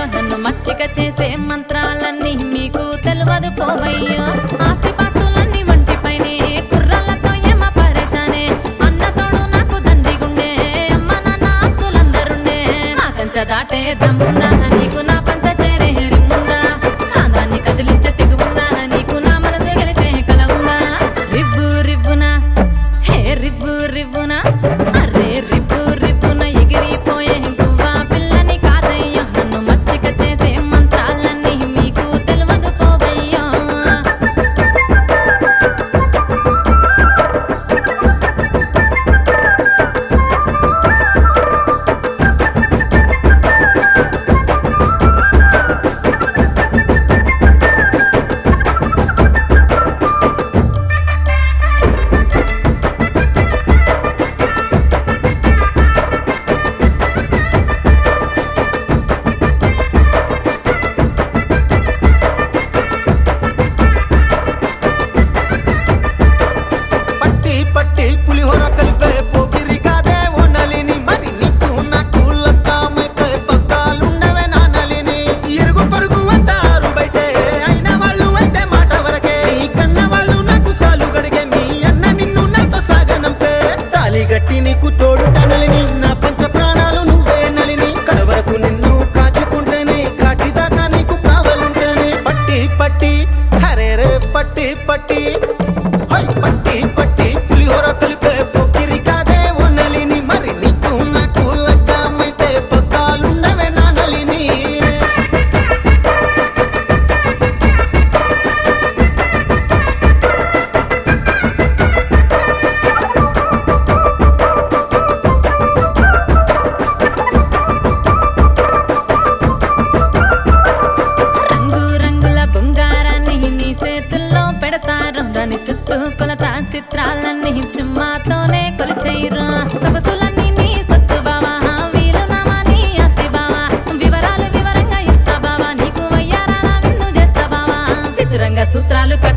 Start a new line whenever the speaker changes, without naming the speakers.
పోవయ్యో నన్ను మచ్చిక చేసే మంత్రాలన్నీ మీకు తెలియదు పోవయ్యో ఆస్తి పాస్తులన్నీ వంటిపైనే కుర్రలతో ఏమ పరేషానే అన్న తోడు నాకు దండిగుండే అమ్మ నాన్న ఆప్తులందరుండే మా కంచ దాటే దమ్ముందా నీకు నా పంచ చేరే రిమ్ముందా కాందాన్ని కదిలించే తెగుందా నీకు నా మనసు గెలిచే కల ఉందా రివ్వు రివ్వునా హే రివ్వు రివ్వునా అరే రివ్వు రివ్వున ఎగిరిపోయే గువ్వా పిల్లని కాదయ్యో నన్ను మచ్చిక చేసే మంత్రాలన్నీ మీకు తెలియదు పోవయ్యో
పట్టి పట్టి పులిహోర కలిపే పోకిరి కాదే ఓ నలిని మరి నీకు నాకు లక్కామైతే పక్కాలుండవే నా నలిని ఇరుగు పరుగు అంటారు బయటే అయిన వాళ్ళు అయితే మాట వరకే ఈ కన్న వాళ్ళు నాకు కాలు గడిగే మీ అన్న నిన్ను నాతో సాగనంపే తాలి గట్టి నీకు తోడుట నలిని నా పంచ ప్రాణాలు నువ్వే నలిని కడవరకు నిన్ను కాచుకుంటేనే కాటిదాకా నీకు కావాలంటేనే పట్టి పట్టి హరే రే పట్టి పట్టి హై పట్టి పట్టి పులిహోర కలిపే పొక్కిరి కాదే ఓ నలిని మరి నీకు నాకు లగ్గామైతే పక్కాలుండవే నా నలిని
రంగు రంగుల బంగారాన్ని నీ చేతుల్లో పెడతారు దాని చుట్టూ కొలత చిత్రాలన్నీ చుమ్మాతోనే కొలిచేయరు సొగసులన్నీ నీ సొత్తు బావా వీరునామా నీ ఆస్తి బావా వివరాలు వివరంగా ఇస్తా బావా నీకు వయ్యారాల విందు చేస్తా బావా చిత్రంగా సూత్రాలు కట్టి